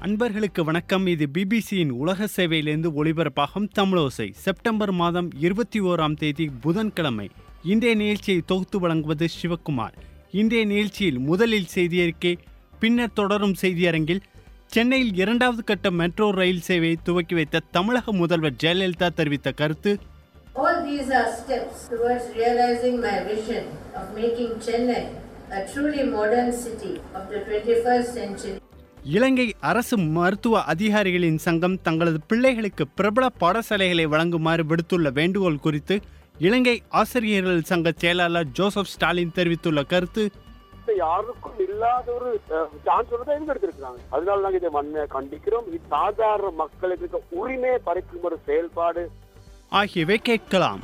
அன்பர்களுக்கு வணக்கம் இது பிபிசியின் உலக சேவையிலிருந்து ஒளிபரப்பாகும் தமிழோசை செப்டம்பர் மாதம் இருபத்தி ஓராம் தேதி புதன்கிழமை இன்றைய நிகழ்ச்சியை தொகுத்து வழங்குவது சிவக்குமார் இன்றைய நிகழ்ச்சியில் முதலில் செய்தியறிக்கை பின்னர் தொடரும் செய்தியரங்கில் சென்னையில் இரண்டாவது கட்ட மெட்ரோ ரயில் சேவையை துவக்கி வைத்த தமிழக முதல்வர் ஜெயலலிதா தெரிவித்த கருத்து All these are steps towards realizing my vision of making Chennai a truly modern city of the 21st century. இலங்கை அரசு மருத்துவ அதிகாரிகளின் சங்கம் தங்களது பிள்ளைகளுக்கு பிரபல பாடசாலைகளை வழங்குமாறு விடுத்துள்ள வேண்டுகோள் குறித்து இலங்கை ஆசிரியர்கள் சங்க செயலாளர் ஜோசப் ஸ்டாலின் தெரிவித்துள்ள கருத்து இது யாருக்கும் இல்லாத ஒரு சான்ஸ் தான் எங்க எடுத்திருக்கிறாங்க அதனால நாங்க இதை வன்மையா கண்டிக்கிறோம் இது சாதாரண மக்களுக்கு இருக்க உரிமையை பறிக்கும் ஒரு செயல்பாடு ஆகியவை கேட்கலாம்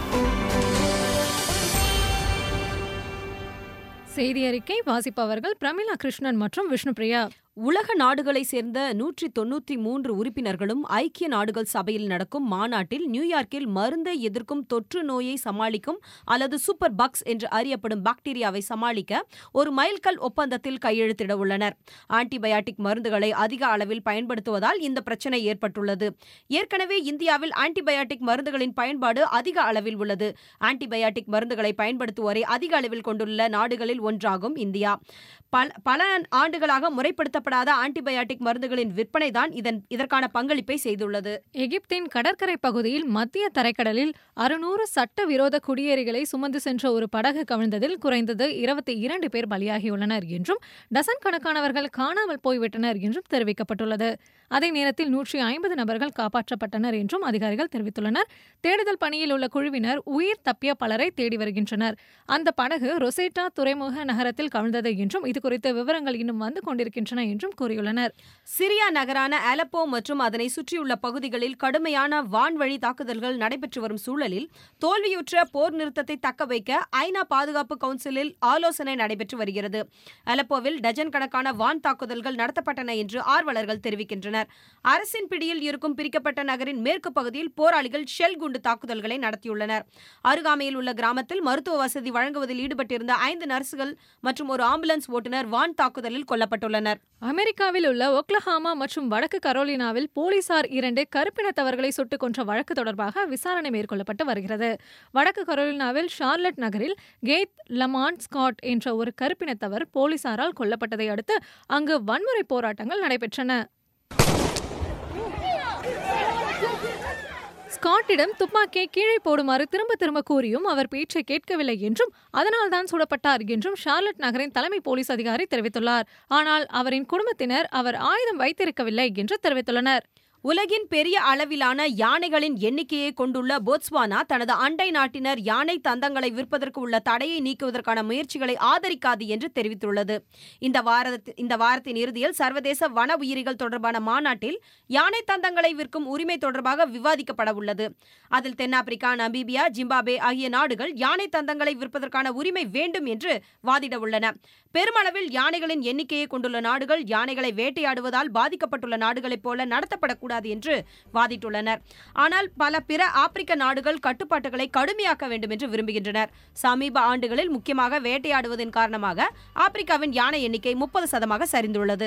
செய்தி அறிக்கை வாசிப்பவர்கள் பிரமிளா கிருஷ்ணன் மற்றும் விஷ்ணுபிரியா உலக நாடுகளை சேர்ந்த நூற்றி தொன்னூற்றி மூன்று உறுப்பினர்களும் ஐக்கிய நாடுகள் சபையில் நடக்கும் மாநாட்டில் நியூயார்க்கில் மருந்தை எதிர்க்கும் தொற்று நோயை சமாளிக்கும் அல்லது சூப்பர் பக்ஸ் என்று அறியப்படும் பாக்டீரியாவை சமாளிக்க ஒரு மைல்கல் ஒப்பந்தத்தில் கையெழுத்திட உள்ளனர் ஆன்டிபயாட்டிக் மருந்துகளை அதிக அளவில் பயன்படுத்துவதால் இந்த பிரச்சனை ஏற்பட்டுள்ளது ஏற்கனவே இந்தியாவில் ஆன்டிபயாட்டிக் மருந்துகளின் பயன்பாடு அதிக அளவில் உள்ளது ஆன்டிபயாட்டிக் மருந்துகளை பயன்படுத்துவோரை அதிக அளவில் கொண்டுள்ள நாடுகளில் ஒன்றாகும் இந்தியா பல பல ஆண்டுகளாக முறைப்படுத்தப்படாத ஆன்டிபயாட்டிக் மருந்துகளின் விற்பனை தான் இதன் இதற்கான பங்களிப்பை செய்துள்ளது எகிப்தின் கடற்கரை பகுதியில் மத்திய தரைக்கடலில் அறுநூறு சட்டவிரோத குடியேறிகளை சுமந்து சென்ற ஒரு படகு கவிழ்ந்ததில் குறைந்தது இருபத்தி இரண்டு பேர் பலியாகியுள்ளனர் என்றும் டசன் கணக்கானவர்கள் காணாமல் போய்விட்டனர் என்றும் தெரிவிக்கப்பட்டுள்ளது அதே நேரத்தில் நூற்றி ஐம்பது நபர்கள் காப்பாற்றப்பட்டனர் என்றும் அதிகாரிகள் தெரிவித்துள்ளனர் தேடுதல் பணியில் உள்ள குழுவினர் உயிர் தப்பிய பலரை தேடி வருகின்றனர் அந்த படகு ரொசேட்டா துறைமுக நகரத்தில் கவிழ்ந்தது என்றும் இது குறித்த விவரங்கள் இன்னும் வந்து கொண்டிருக்கின்றன என்றும் கூறியுள்ளனர் சிரியா நகரான அலப்போ மற்றும் அதனை சுற்றியுள்ள பகுதிகளில் கடுமையான வான்வழி தாக்குதல்கள் நடைபெற்று வரும் சூழலில் தோல்வியுற்ற போர் நிறுத்தத்தை தக்க வைக்க ஐநா பாதுகாப்பு கவுன்சிலில் ஆலோசனை நடைபெற்று வருகிறது அலப்போவில் டஜன் கணக்கான வான் தாக்குதல்கள் நடத்தப்பட்டன என்று ஆர்வலர்கள் தெரிவிக்கின்றனர் அரசின் பிடியில் இருக்கும் பிரிக்கப்பட்ட நகரின் மேற்கு பகுதியில் போராளிகள் ஷெல் குண்டு தாக்குதல்களை நடத்தியுள்ளனர் அருகாமையில் உள்ள கிராமத்தில் மருத்துவ வசதி வழங்குவதில் ஈடுபட்டிருந்த ஐந்து நர்சுகள் மற்றும் ஒரு ஆம்புலன்ஸ் ஓட்டுநர் வான் தாக்குதலில் கொல்லப்பட்டுள்ளனர் அமெரிக்காவில் உள்ள ஒக்லஹாமா மற்றும் வடக்கு கரோலினாவில் போலீசார் இரண்டு கருப்பினத்தவர்களை சுட்டுக் கொன்ற வழக்கு தொடர்பாக விசாரணை மேற்கொள்ளப்பட்டு வருகிறது வடக்கு கரோலினாவில் ஷார்லட் நகரில் கேத் லமான் ஸ்காட் என்ற ஒரு கருப்பினத்தவர் போலீசாரால் கொல்லப்பட்டதை அடுத்து அங்கு வன்முறை போராட்டங்கள் நடைபெற்றன ஸ்காட்டிடம் துப்பாக்கியை கீழே போடுமாறு திரும்ப திரும்ப கூறியும் அவர் பேச்சை கேட்கவில்லை என்றும் அதனால்தான் சுடப்பட்டார் என்றும் ஷார்லட் நகரின் தலைமை போலீஸ் அதிகாரி தெரிவித்துள்ளார் ஆனால் அவரின் குடும்பத்தினர் அவர் ஆயுதம் வைத்திருக்கவில்லை என்று தெரிவித்துள்ளனர் உலகின் பெரிய அளவிலான யானைகளின் எண்ணிக்கையை கொண்டுள்ள போட்ஸ்வானா தனது அண்டை நாட்டினர் யானை தந்தங்களை விற்பதற்கு உள்ள தடையை நீக்குவதற்கான முயற்சிகளை ஆதரிக்காது என்று தெரிவித்துள்ளது இந்த வார இந்த வாரத்தின் இறுதியில் சர்வதேச வன உயிரிகள் தொடர்பான மாநாட்டில் யானை தந்தங்களை விற்கும் உரிமை தொடர்பாக விவாதிக்கப்பட உள்ளது அதில் தென்னாப்பிரிக்கா நமீபியா ஜிம்பாபே ஆகிய நாடுகள் யானை தந்தங்களை விற்பதற்கான உரிமை வேண்டும் என்று வாதிட உள்ளன பெருமளவில் யானைகளின் எண்ணிக்கையை கொண்டுள்ள நாடுகள் யானைகளை வேட்டையாடுவதால் பாதிக்கப்பட்டுள்ள நாடுகளைப் போல நடத்தப்படக்கூடாது என்று வாதிட்டுள்ளனர் ஆனால் பல பிற ஆப்பிரிக்க நாடுகள் கட்டுப்பாட்டுகளை கடுமையாக்க வேண்டும் என்று விரும்புகின்றனர் சமீப ஆண்டுகளில் முக்கியமாக வேட்டையாடுவதன் காரணமாக ஆப்பிரிக்காவின் யானை எண்ணிக்கை முப்பது சதமாக சரிந்துள்ளது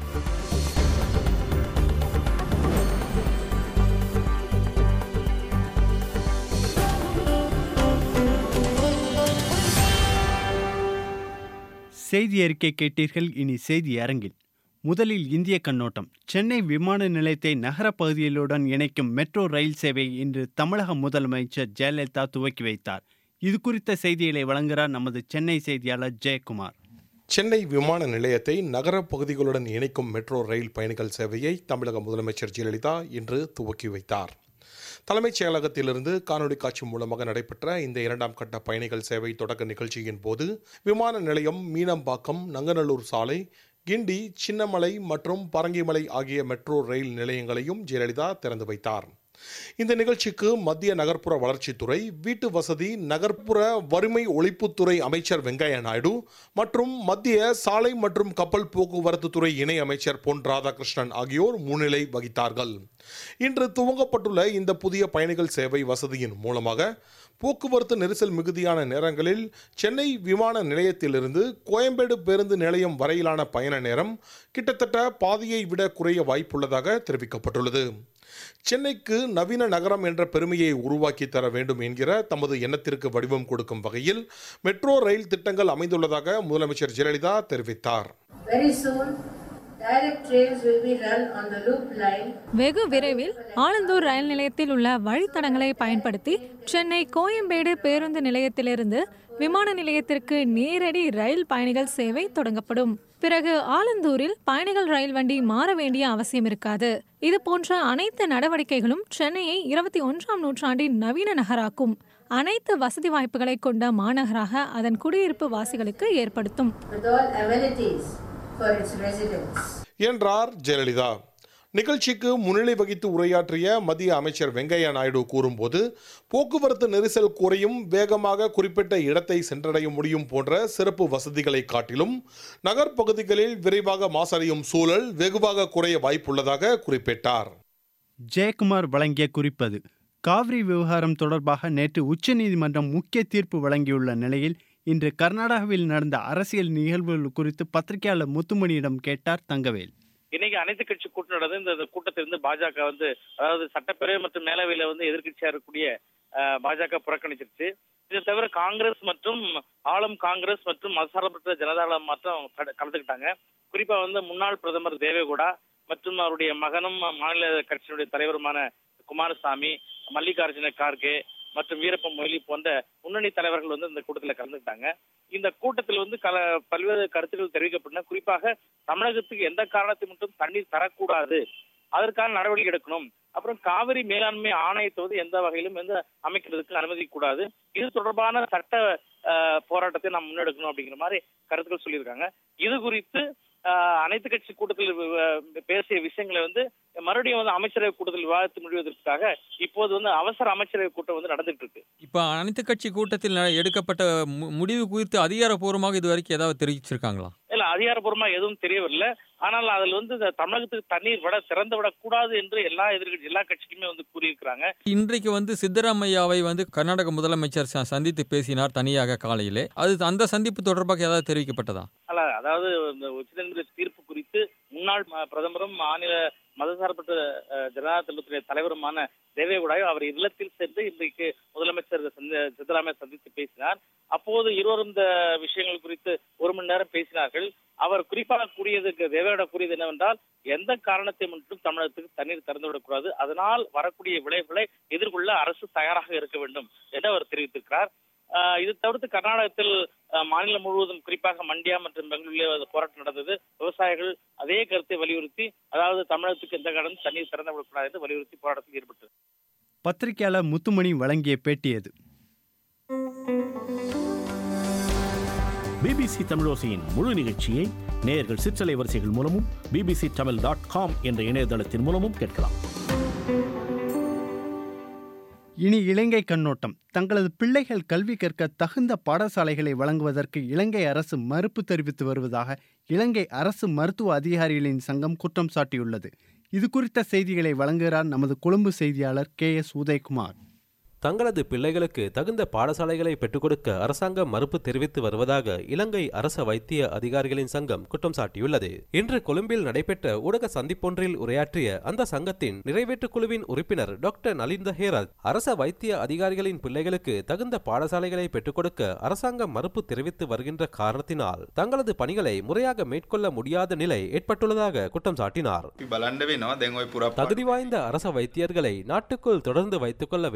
செய்தி அறிக்கை கேட்டீர்கள் இனி செய்தி அரங்கில் முதலில் இந்திய கண்ணோட்டம் சென்னை விமான நிலையத்தை நகரப் பகுதிகளுடன் இணைக்கும் மெட்ரோ ரயில் சேவை இன்று தமிழக முதலமைச்சர் ஜெயலலிதா துவக்கி வைத்தார் இது குறித்த செய்திகளை வழங்குகிறார் நமது சென்னை செய்தியாளர் ஜெயக்குமார் சென்னை விமான நிலையத்தை நகரப் பகுதிகளுடன் இணைக்கும் மெட்ரோ ரயில் பயணிகள் சேவையை தமிழக முதலமைச்சர் ஜெயலலிதா இன்று துவக்கி வைத்தார் தலைமைச் செயலகத்திலிருந்து காணொலி காட்சி மூலமாக நடைபெற்ற இந்த இரண்டாம் கட்ட பயணிகள் சேவை தொடக்க நிகழ்ச்சியின் போது விமான நிலையம் மீனம்பாக்கம் நங்கநல்லூர் சாலை கிண்டி சின்னமலை மற்றும் பரங்கிமலை ஆகிய மெட்ரோ ரயில் நிலையங்களையும் ஜெயலலிதா திறந்து வைத்தார் இந்த நிகழ்ச்சிக்கு மத்திய நகர்ப்புற வளர்ச்சித்துறை வீட்டு வசதி நகர்ப்புற வறுமை ஒழிப்புத்துறை அமைச்சர் வெங்கையா நாயுடு மற்றும் மத்திய சாலை மற்றும் கப்பல் போக்குவரத்து துறை இணை அமைச்சர் பொன் ராதாகிருஷ்ணன் ஆகியோர் முன்னிலை வகித்தார்கள் இன்று துவங்கப்பட்டுள்ள இந்த புதிய பயணிகள் சேவை வசதியின் மூலமாக போக்குவரத்து நெரிசல் மிகுதியான நேரங்களில் சென்னை விமான நிலையத்திலிருந்து கோயம்பேடு பேருந்து நிலையம் வரையிலான பயண நேரம் கிட்டத்தட்ட பாதியை விட குறைய வாய்ப்புள்ளதாக தெரிவிக்கப்பட்டுள்ளது சென்னைக்கு நவீன நகரம் என்ற பெருமையை உருவாக்கி தர வேண்டும் என்கிற தமது எண்ணத்திற்கு வடிவம் கொடுக்கும் வகையில் மெட்ரோ ரயில் திட்டங்கள் அமைந்துள்ளதாக முதலமைச்சர் ஜெயலலிதா தெரிவித்தார் Very soon, direct trains will be run on the loop line வெகு விரைவில் ஆலந்தூர் ரயில் நிலையத்தில் உள்ள வழித்தடங்களை பயன்படுத்தி சென்னை கோயம்பேடு பேருந்து நிலையத்திலிருந்து விமான நிலையத்திற்கு நேரடி ரயில் பயணிகள் சேவை தொடங்கப்படும் பிறகு ஆலந்தூரில் பயணிகள் ரயில் வண்டி மாற வேண்டிய அவசியம் இருக்காது இது போன்ற அனைத்து நடவடிக்கைகளும் சென்னையை இருபத்தி ஒன்றாம் நூற்றாண்டின் நவீன நகராக்கும் அனைத்து வசதி வாய்ப்புகளை கொண்ட மாநகராக அதன் குடியிருப்பு வாசிகளுக்கு ஏற்படுத்தும் with all amenities for its residents. என்றார் ஜெயலலிதா நிகழ்ச்சிக்கு முன்னிலை வகித்து உரையாற்றிய மத்திய அமைச்சர் வெங்கையா நாயுடு கூறும்போது போக்குவரத்து நெரிசல் குறையும் வேகமாக குறிப்பிட்ட இடத்தை சென்றடைய முடியும் போன்ற சிறப்பு வசதிகளை காட்டிலும் நகர்ப்பகுதிகளில் விரைவாக மாசடையும் சூழல் வெகுவாக குறைய வாய்ப்புள்ளதாக குறிப்பிட்டார் ஜெயக்குமார் வழங்கிய குறிப்பது காவிரி விவகாரம் தொடர்பாக நேற்று உச்சநீதிமன்றம் முக்கிய தீர்ப்பு வழங்கியுள்ள நிலையில் இன்று கர்நாடகாவில் நடந்த அரசியல் நிகழ்வுகள் குறித்து பத்திரிகையாளர் முத்துமணியிடம் கேட்டார் தங்கவேல் இன்னைக்கு அனைத்து கட்சி கூட்டம் நடந்து இந்த கூட்டத்திலிருந்து பாஜக வந்து அதாவது சட்டப்பேரவை மற்றும் மேலவையில வந்து எதிர்க்கட்சியா இருக்கக்கூடிய அஹ், பாஜக புறக்கணிச்சிருச்சு இது தவிர காங்கிரஸ் மற்றும் ஆளும் காங்கிரஸ் மற்றும் மதசார்பற்ற ஜனதாதளம் மாற்றம் கல- கலந்துக்கிட்டாங்க குறிப்பா வந்து முன்னாள் பிரதமர் தேவேகவுடா மற்றும் அவருடைய மகனும் மாநில கட்சியினுடைய தலைவருமான குமாரசாமி மல்லிகார்ஜுன கார்கே மற்றும் வீரப்ப மொய்லி போன்ற முன்னணி தலைவர்கள் வந்து இந்த கூட்டத்தில் கலந்துக்கிட்டாங்க இந்த கூட்டத்தில் வந்து கல பல்வேறு கருத்துக்கள் தெரிவிக்கப்பட்டன குறிப்பாக தமிழகத்துக்கு எந்த காரணத்தை மட்டும் தண்ணீர் தரக்கூடாது அதற்கான நடவடிக்கை எடுக்கணும் அப்புறம் காவிரி மேலாண்மை ஆணையத்தை வந்து எந்த வகையிலும் வந்து அமைக்கிறதுக்கு அனுமதிக்க கூடாது இது தொடர்பான சட்ட அஹ், போராட்டத்தை நாம் முன்னெடுக்கணும் அப்படிங்கிற மாதிரி கருத்துக்கள் சொல்லியிருக்காங்க இது குறித்து அஹ், அனைத்து கட்சி கூட்டத்தில் வி- வி- பேசிய விஷயங்களை வந்து மறுபடியும் வந்து அமைச்சரவை கூட்டத்தில் விவாதித்து முடிவதற்காக இப்போது வந்து அவசர அமைச்சரவை கூட்டம் வந்து நடந்துட்டு இருக்கு இப்போ அனைத்து கட்சி கூட்டத்தில் ந- எடுக்கப்பட்ட மு- முடிவு குறித்து அதிகாரப்பூர்வமாக இது வரைக்கும் ஏதாவது தெரிவிச்சிருக்காங்களா இல்ல அதிகாரப்பூர்வமா எதுவும் தெரியவில்லை ஆனால் அதில் வந்து இந்த தமிழகத்துக்கு தண்ணீர் விட திறந்து விடக்கூடாது என்று எல்லா எதிர்கட்சி எல்லா கட்சிக்குமே வந்து கூறியிருக்கிறாங்க இன்றைக்கு வந்து சித்தராமையாவை வந்து கர்நாடக முதலமைச்சர் ச- சந்தித்து பேசினார் தனியாக காலையிலே அது அந்த சந்திப்பு தொடர்பாக ஏதாவது தெரிவிக்கப்பட்டதா அல்ல அதாவது இந்த உச்சநீதிமன்ற தீர்ப்பு குறித்து முன்னாள் ம- பிரதமரும் மாநில மதசார்பற்ற அஹ், ஜனதா தளத்துடைய தலைவருமான தேவேகவுடாவை அவர் இல்லத்தில் சென்று இன்றைக்கு முதலமைச்சர் சந்த- சித்தராமையா சந்தித்து பேசினார் அப்போது இருவரும் இந்த விஷயங்கள் குறித்து ஒரு மணி நேரம் பேசினார்கள் அவர் குறிப்பாக கூறியதுக்கு தேவேகவுடா கூறியது என்னவென்றால் எந்த காரணத்தை மட்டும் தமிழகத்துக்கு தண்ணீர் திறந்து விடக்கூடாது அதனால் வரக்கூடிய விளைவுகளை எதிர்கொள்ள அரசு தயாராக இருக்க வேண்டும் என்று அவர் தெரிவித்திருக்கிறார் ஆஹ் இது தவிர்த்து கர்நாடகத்தில் ஆஹ் மாநிலம் முழுவதும் குறிப்பாக மண்டியா மற்றும் பெங்களூரிலே அது போராட்டம் நடந்தது விவசாயிகள் அதே கருத்தை வலியுறுத்தி அதாவது தமிழகத்துக்கு எந்த காரணம் தண்ணீர் திறந்து விடக்கூடாது என்று வலியுறுத்தி போராட்டத்தில் ஈடுபட்டது பத்திரிகையாளர் முத்துமணி வழங்கிய பேட்டியது பிபிசி தமிழோசையின் முழு நிகழ்ச்சியை நேயர்கள் சிற்றலை வரிசைகள் மூலமும் பிபிசி தமிழ் டாட் காம் என்ற இணையதளத்தின் மூலமும் கேட்கலாம் இனி இலங்கை கண்ணோட்டம் தங்களது பிள்ளைகள் கல்வி கற்க தகுந்த பாடசாலைகளை வழங்குவதற்கு இலங்கை அரசு மறுப்பு தெரிவித்து வருவதாக இலங்கை அரசு மருத்துவ அதிகாரிகளின் சங்கம் குற்றம் சாட்டியுள்ளது இது குறித்த செய்திகளை வழங்குகிறார் நமது கொழும்பு செய்தியாளர் கே எஸ் உதயகுமார் தங்களது பிள்ளைகளுக்கு தகுந்த பாடசாலைகளை பெற்றுக் கொடுக்க அரசாங்கம் மறுப்பு தெரிவித்து வருவதாக இலங்கை அரச வைத்திய அதிகாரிகளின் சங்கம் குற்றம் சாட்டியுள்ளது இன்று கொழும்பில் நடைபெற்ற ஊடக சந்திப்பொன்றில் உரையாற்றிய அந்த சங்கத்தின் நிறைவேற்றுக் குழுவின் உறுப்பினர் டாக்டர் நலிந்த ஹேரத் அரச வைத்திய அதிகாரிகளின் பிள்ளைகளுக்கு தகுந்த பாடசாலைகளை பெற்றுக் கொடுக்க அரசாங்கம் மறுப்பு தெரிவித்து வருகின்ற காரணத்தினால் தங்களது பணிகளை முறையாக மேற்கொள்ள முடியாத நிலை ஏற்பட்டுள்ளதாக குற்றம் சாட்டினார் බලන්ඩ වෙනවා දැන් ඔය පුරප් தகுதி வாய்ந்த அரச வைத்தியர்களை நாட்டுக்குள் தொடர்ந்து வைத்துக் கொள்ள வேண்டுமானால்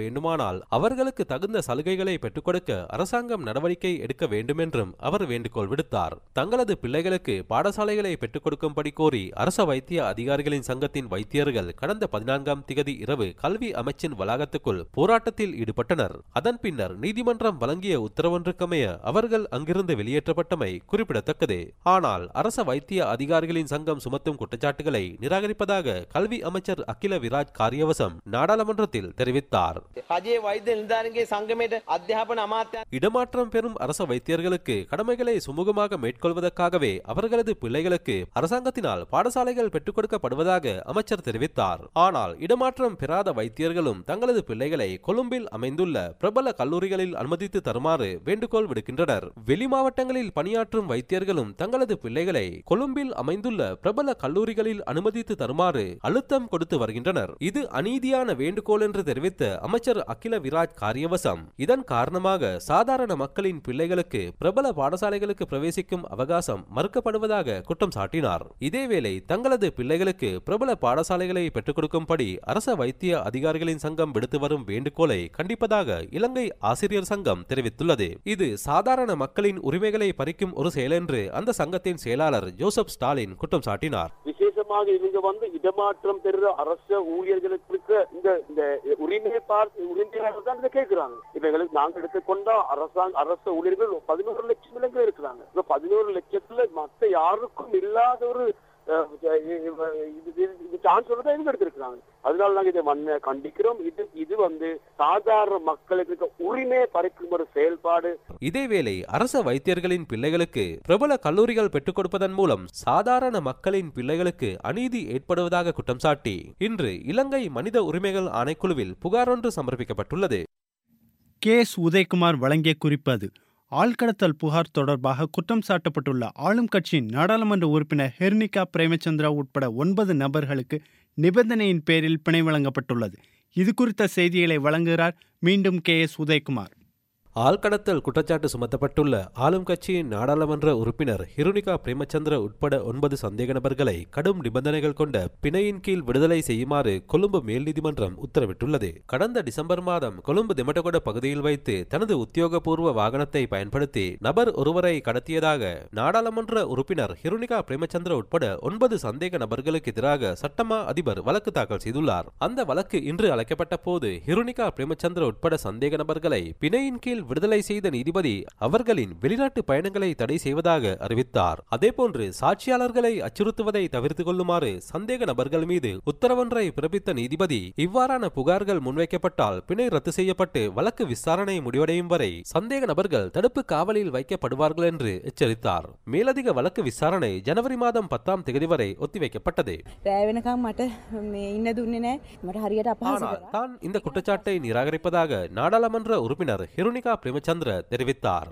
இருப்பதால் அவர்களுக்கு தகுந்த சலுகைகளை பெற்றுக் கொடுக்க அரசாங்கம் நடவடிக்கை எடுக்க வேண்டும் என்றும் அவர் வேண்டுகோள் விடுத்தார் தங்களது பிள்ளைகளுக்கு பாடசாலைகளை பெற்றுக் கொடுக்கும்படி கோரி அரச வைத்திய அதிகாரிகளின் சங்கத்தின் வைத்தியர்கள் கடந்த பதினான்காம் திகதி இரவு கல்வி அமைச்சின் வளாகத்துக்குள் போராட்டத்தில் ஈடுபட்டனர் அதன் பின்னர் நீதிமன்றம் வழங்கிய உத்தரவொன்றுக்கமைய அவர்கள் அங்கிருந்து வெளியேற்றப்பட்டமை குறிப்பிடத்தக்கது ஆனால் அரச வைத்திய அதிகாரிகளின் சங்கம் சுமத்தும் குற்றச்சாட்டுகளை நிராகரிப்பதாக கல்வி அமைச்சர் அகில விராஜ் காரியவசம் நாடாளுமன்றத்தில் தெரிவித்தார் රජයේ වෛද්‍ය නිලධාරීන්ගේ සංගමයට අධ්‍යාපන අමාත්‍ය இடமாற்றம் பெறும் அரச வைத்தியர்களுக்கு கடமைகளை சுமூகமாக மேற்கொள்வதற்காகவே அவர்களது பிள்ளைகளுக்கு அரசாங்கத்தினால் பாடசாலைகள் பெற்றுக் கொடுக்கப்படுவதாக அமைச்சர் தெரிவித்தார் ஆனால் இடமாற்றம் பெறாத வைத்தியர்களும் தங்களது பிள்ளைகளை கொழும்பில் அமைந்துள்ள பிரபல கல்லூரிகளில் அனுமதித்து தருமாறு வேண்டுகோள் விடுக்கின்றனர் வெளி மாவட்டங்களில் பணியாற்றும் வைத்தியர்களும் தங்களது பிள்ளைகளை கொழும்பில் அமைந்துள்ள பிரபல கல்லூரிகளில் அனுமதித்து தருமாறு அழுத்தம் கொடுத்து வருகின்றனர் இது அநீதியான வேண்டுகோள் என்று தெரிவித்த அமைச்சர் அகில விராஜ் காரியவசம் இதன் காரணமாக சாதாரண மக்களின் பிள்ளைகளுக்கு பிரபல பாடசாலைகளுக்கு பிரவேசிக்கும் அவகாசம் மறுக்கப்படுவதாக குற்றம் சாட்டினார் இதேவேளை தங்களது பிள்ளைகளுக்கு பிரபல பாடசாலைகளை பெற்றுக் கொடுக்கும்படி அரச வைத்திய அதிகாரிகளின் சங்கம் விடுத்து வரும் வேண்டுகோளை கண்டிப்பதாக இலங்கை ஆசிரியர் சங்கம் தெரிவித்துள்ளது இது சாதாரண மக்களின் உரிமைகளை பறிக்கும் ஒரு செயல் என்று அந்த சங்கத்தின் செயலாளர் ஜோசப் ஸ்டாலின் குற்றம் சாட்டினார் விசேஷமாக இவங்க வந்து இடமாற்றம் பெறுற அரச ஊழியர்களுக்கு இருக்க இந்த இந்த உரிமையை பார்த்து உரிமையாளர்கள் தான் இதை கேட்கிறாங்க இப்ப எங்களுக்கு நாங்க எடுத்துக்கொண்டா அரசாங்க அரசு ஊழியர்கள் பதினோரு லட்சம் இலங்கை இருக்கிறாங்க இப்ப பதினோரு லட்சத்துல மத்த யாருக்கும் இல்லாத ஒரு அஹ், இது இது சான்ஸ் தான் இவங்க எடுத்திருக்கிறாங்க அதனால நாங்க இதை மண்ணை கண்டிக்கிறோம் இது இது வந்து சாதாரண மக்களுக்கு இருக்க உரிமையை பறிக்கும் ஒரு செயல்பாடு இதேவேளை அரச வைத்தியர்களின் பிள்ளைகளுக்கு பிரபல கல்லூரிகள் பெற்றுக் கொடுப்பதன் மூலம் சாதாரண மக்களின் பிள்ளைகளுக்கு அநீதி ஏற்படுவதாக குற்றம் சாட்டி இன்று இலங்கை மனித உரிமைகள் ஆணைக்குழுவில் புகார் ஒன்று சமர்ப்பிக்கப்பட்டுள்ளது கே எஸ் உதயகுமார் வழங்கிய குறிப்பது ஆள்கடத்தல் புகார் தொடர்பாக குற்றம் சாட்டப்பட்டுள்ள ஆளும் கட்சியின் நாடாளுமன்ற உறுப்பினர் ஹெர்னிகா பிரேமச்சந்திரா உட்பட ஒன்பது நபர்களுக்கு நிபந்தனையின் பேரில் பிணை வழங்கப்பட்டுள்ளது இது குறித்த செய்திகளை வழங்குகிறார் மீண்டும் கே எஸ் உதயகுமார் ஆள்கடத்தல் குற்றச்சாட்டு சுமத்தப்பட்டுள்ள ஆளும் கட்சியின் நாடாளுமன்ற உறுப்பினர் ஹிருனிகா பிரேமச்சந்திர உட்பட ஒன்பது சந்தேக நபர்களை கடும் நிபந்தனைகள் கொண்ட பிணையின் கீழ் விடுதலை செய்யுமாறு கொழும்பு மேல் நீதிமன்றம் உத்தரவிட்டுள்ளது கடந்த டிசம்பர் மாதம் கொழும்பு திமட்டகொட பகுதியில் வைத்து தனது உத்தியோகபூர்வ வாகனத்தை பயன்படுத்தி நபர் ஒருவரை கடத்தியதாக நாடாளுமன்ற உறுப்பினர் ஹிருனிகா பிரேமச்சந்திர உட்பட ஒன்பது சந்தேக நபர்களுக்கு எதிராக சட்டமா அதிபர் வழக்கு தாக்கல் செய்துள்ளார் அந்த வழக்கு இன்று அழைக்கப்பட்ட போது ஹிருனிகா பிரேமச்சந்திர உட்பட சந்தேக நபர்களை பிணையின் கீழ் விடுதலை செய்த நீதிபதி அவர்களின் வெளிநாட்டு பயணங்களை தடை செய்வதாக அறிவித்தார் அதேபோன்று சாட்சியாளர்களை அச்சுறுத்துவதை தவிர்த்து கொள்ளுமாறு சந்தேக நபர்கள் மீது உத்தரவொன்றை பிறப்பித்த நீதிபதி இவ்வாறான புகார்கள் முன்வைக்கப்பட்டால் பிணை ரத்து செய்யப்பட்டு வழக்கு விசாரணை முடிவடையும் வரை சந்தேக நபர்கள் தடுப்பு காவலில் வைக்கப்படுவார்கள் என்று எச்சரித்தார் மேலதிக வழக்கு விசாரணை ஜனவரி மாதம் பத்தாம் தேதி வரை ஒத்திவைக்கப்பட்டது රෑ වෙනකම් මට මේ ඉන්න දුන්නේ නෑ මට හරියට අපහසු ஆனால் කරා. தான் இந்த குற்றச்சாட்டை நிராகரிப்பதாக நாடாளுமன்ற உறுப்பினர் ஹிருனிகா பிரேமச்சந்திர தெரிவித்தார்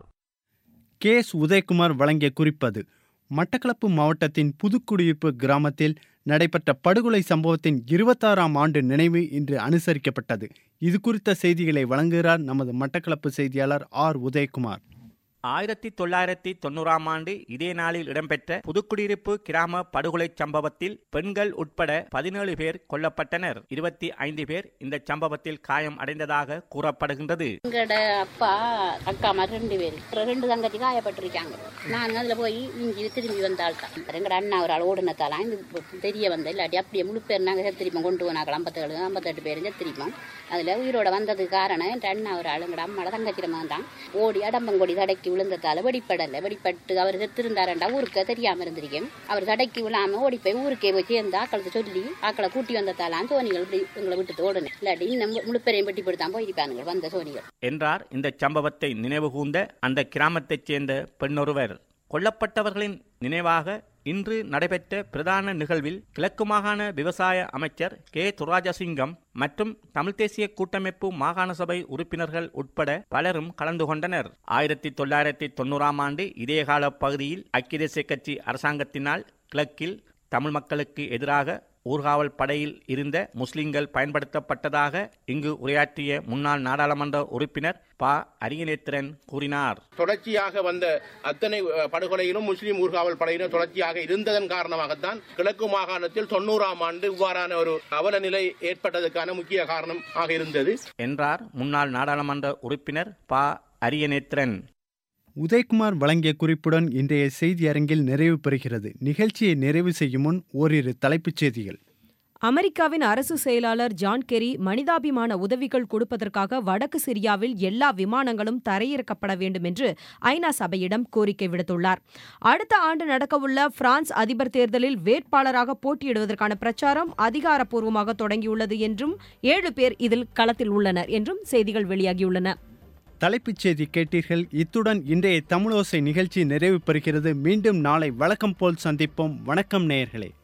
கே எஸ் உதயகுமார் வழங்கிய குறிப்பது மட்டக்களப்பு மாவட்டத்தின் புதுக்குடியிருப்பு கிராமத்தில் நடைபெற்ற படுகொலை சம்பவத்தின் இருபத்தாறாம் ஆண்டு நினைவு இன்று அனுசரிக்கப்பட்டது இது குறித்த செய்திகளை வழங்குகிறார் நமது மட்டக்களப்பு செய்தியாளர் ஆர் உதயகுமார் ஆயிரத்தி தொள்ளாயிரத்தி தொண்ணூறாம் ஆண்டு இதே நாளில் இடம்பெற்ற புதுக்குடியிருப்பு கிராம படுகொலை சம்பவத்தில் பெண்கள் உட்பட பதினேழு பேர் கொல்லப்பட்டனர் இருபத்தி ஐந்து பேர் இந்த சம்பவத்தில் காயம் அடைந்ததாக கூறப்படுகின்றது எங்களோட அப்பா அக்கா மாதிரி ரெண்டு பேர் ரெண்டு தங்கச்சி காயப்பட்டிருக்காங்க நான் அதில் போய் இஞ்சி திரும்பி வந்த ஆள் தான் எங்களோட அண்ணா ஒரு ஆள் ஓடுனத்தாலாம் இது தெரிய வந்த இல்லாட்டி அப்படியே முழு பேர் நாங்கள் செத்திரிப்போம் கொண்டு போனாக்கள் ஐம்பத்தேழு ஐம்பத்தெட்டு பேர் செத்திரிப்போம் அதில் உயிரோட வந்ததுக்கு காரணம் என் அண்ணா ஒரு ஆள் எங்களோட அம்மாவோட தங்கச்சிரமா தான் ஓடி அடம்பங்கொடி தடைக்கு விழுந்ததால வெடிப்படலை வெடிப்பட்டு அவர் செத்திருந்தாரண்டா ஊருக்கு தெரியாமல் இருந்திருக்கேன் அவர் தடைக்கு விழாம ஓடி போய் ஊருக்கே போய் சேர்ந்து ஆக்களுக்கு சொல்லி ஆக்களை கூட்டி வந்ததாலாம் சோனிகள் இப்படி எங்களை விட்டு ஓடுனேன் இல்லாட்டி இன்னும் முழுப்பெரையும் வெட்டி போட்டு போயிருப்பானுங்க வந்த சோனிகள் என்றார் இந்த சம்பவத்தை நினைவுகூர்ந்த அந்த கிராமத்தைச் சேர்ந்த பெண்ணொருவர் கொல்லப்பட்டவர்களின் நினைவாக இன்று நடைபெற்ற பிரதான நிகழ்வில் கிழக்கு மாகாண விவசாய அமைச்சர் கே துராஜசிங்கம் மற்றும் தமிழ் தேசிய கூட்டமைப்பு மாகாண சபை உறுப்பினர்கள் உட்பட பலரும் கலந்து கொண்டனர் ஆயிரத்தி தொள்ளாயிரத்தி தொண்ணூறாம் ஆண்டு இதே கால பகுதியில் ஐக்கிய தேசிய கட்சி அரசாங்கத்தினால் கிழக்கில் தமிழ் மக்களுக்கு எதிராக ஊர்காவல் படையில் இருந்த முஸ்லிம்கள் பயன்படுத்தப்பட்டதாக இங்கு உரையாற்றிய முன்னாள் நாடாளுமன்ற உறுப்பினர் ப அரியநேத்திரன் கூறினார் தொடர்ச்சியாக வந்த அத்தனை அஹ், படுகொலையிலும் முஸ்லிம் ஊர்காவல் படையினர் தொடர்ச்சியாக இருந்ததன் காரணமாகத்தான் கிழக்கு மாகாணத்தில் தொண்ணூறாம் ஆண்டு இவ்வாறான ஒரு அவல நிலை ஏற்பட்டதற்கான முக்கிய காரணம் ஆக இருந்தது என்றார் முன்னாள் நாடாளுமன்ற உறுப்பினர் ப அரியநேத்திரன் உதயகுமார் வழங்கிய குறிப்புடன் இன்றைய செய்தி அரங்கில் நிறைவு பெறுகிறது நிகழ்ச்சியை நிறைவு செய்யும் முன் ஓரிரு தலைப்புச் செய்திகள் அமெரிக்காவின் அரசு செயலாளர் ஜான் கெரி மனிதாபிமான உதவிகள் கொடுப்பதற்காக வடக்கு சிரியாவில் எல்லா விமானங்களும் தரையிறக்கப்பட வேண்டும் என்று ஐநா சபையிடம் கோரிக்கை விடுத்துள்ளார் அடுத்த ஆண்டு நடக்கவுள்ள பிரான்ஸ் அதிபர் தேர்தலில் வேட்பாளராக போட்டியிடுவதற்கான பிரச்சாரம் அதிகாரப்பூர்வமாக தொடங்கியுள்ளது என்றும் ஏழு பேர் இதில் களத்தில் உள்ளனர் என்றும் செய்திகள் வெளியாகியுள்ளன தலைப்புச் செய்தி கேட்டீர்கள் இத்துடன் இன்றைய தமிழோசை நிகழ்ச்சி நிறைவு பெறுகிறது மீண்டும் நாளை வழக்கம் போல் சந்திப்போம் வணக்கம் நேயர்களே